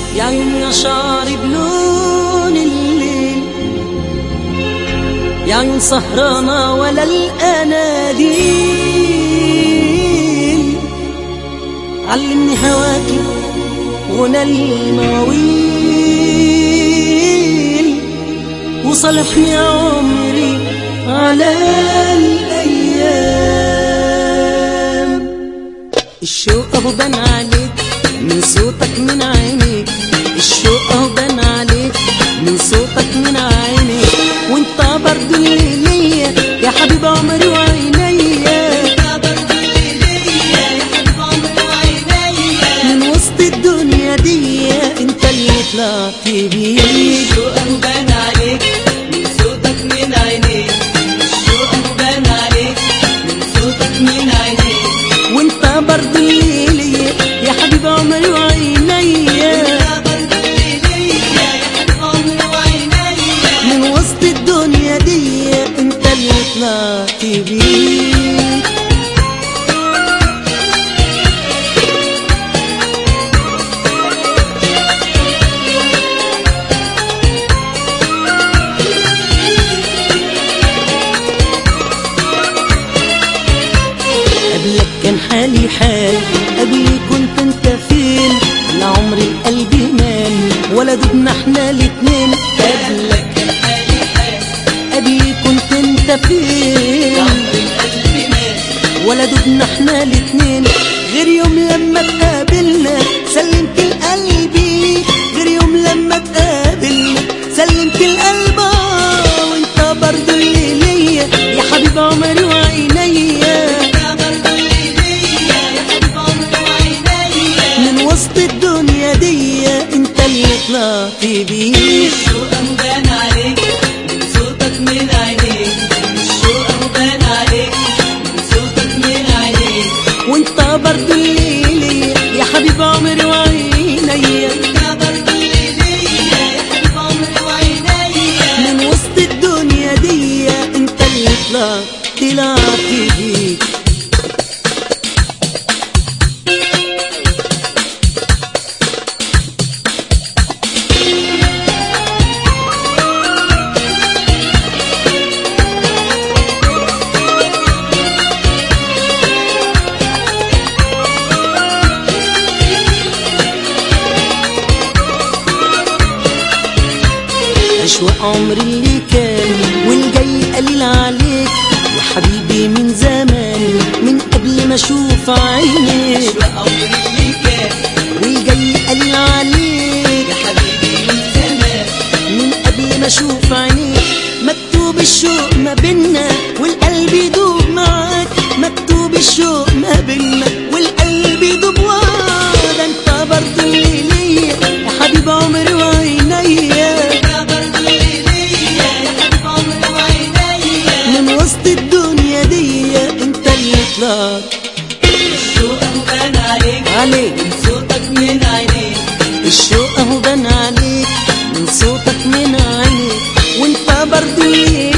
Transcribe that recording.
يا عيون يا شعر بلون الليل يا عيون سهرانة ولا الأناديل علمني هواكي غنى المواويل وصالحني عمري على الأيام الشوق أهو بان عليك من صوتك من عينيك الشوق أهو بان عليك من صوتك من عينيك وانت برضو اللي ليا يا حبيب عمري وعينيا من وسط الدنيا دي انت اللي طلعت بيه الشوق بان عليك من صوتك من عينيك الشوق بان عليك من صوتك من عينيك وانت برضو اللي ليا يا حبيب عمري وعينيا من وسط الدنيا دي انت اللي طلعت بيه قبلك كان حالي حال قبلي كنت انت فين لا عمري القلب مال ولا دبنا احنا الاتنين قبلك كان حالي حال قبلي كنت انت فين عمر القلب مات ولا دبنا احنا الاتنين غير يوم لما تقابلنا سلمت القلب ليك غير يوم لما تقابلنا سلمت القلب آه، وانت برضو اللي ليا يا حبيب عمري وعينيا يا برضو اللي ليا يا حبيب عمري وعينيا من وسط الدنيا دي انت اللي طلعت بيه الشوق بان عليك من صوتك من عينيك الشوق بان عليك من صوتك من عينيك وانت برضو اللي ليا يا حبيب عمري وعينيا يا برضو اللي ليا يا حبيب عمري وعينيا من وسط الدنيا دي انت اللي طلعت طلعت بيه أشواق عمري اللي كان والجاي قليل عليك يا حبيبي من زمان من قبل ما اشوف عينيك أشواق عمري اللي كان والجاي قليل عليك يا حبيبي من زمان من قبل ما اشوف عينيك مكتوب الشوق ما بينا والقلب يدوب معاك مكتوب الشوق ما بينا والقلب يدوب وراك ده انت برضه اللي ليا يا حبيب عمري وعينيا يا برضو اللي ليا يا حبيب عمري وعينيا من وسط الدنيا دي انت اللي طلعت الشوق بان عليك عليك من صوتك من عينيك الشوق اهو بان عليك من صوتك من عينيك وانت برضو اللي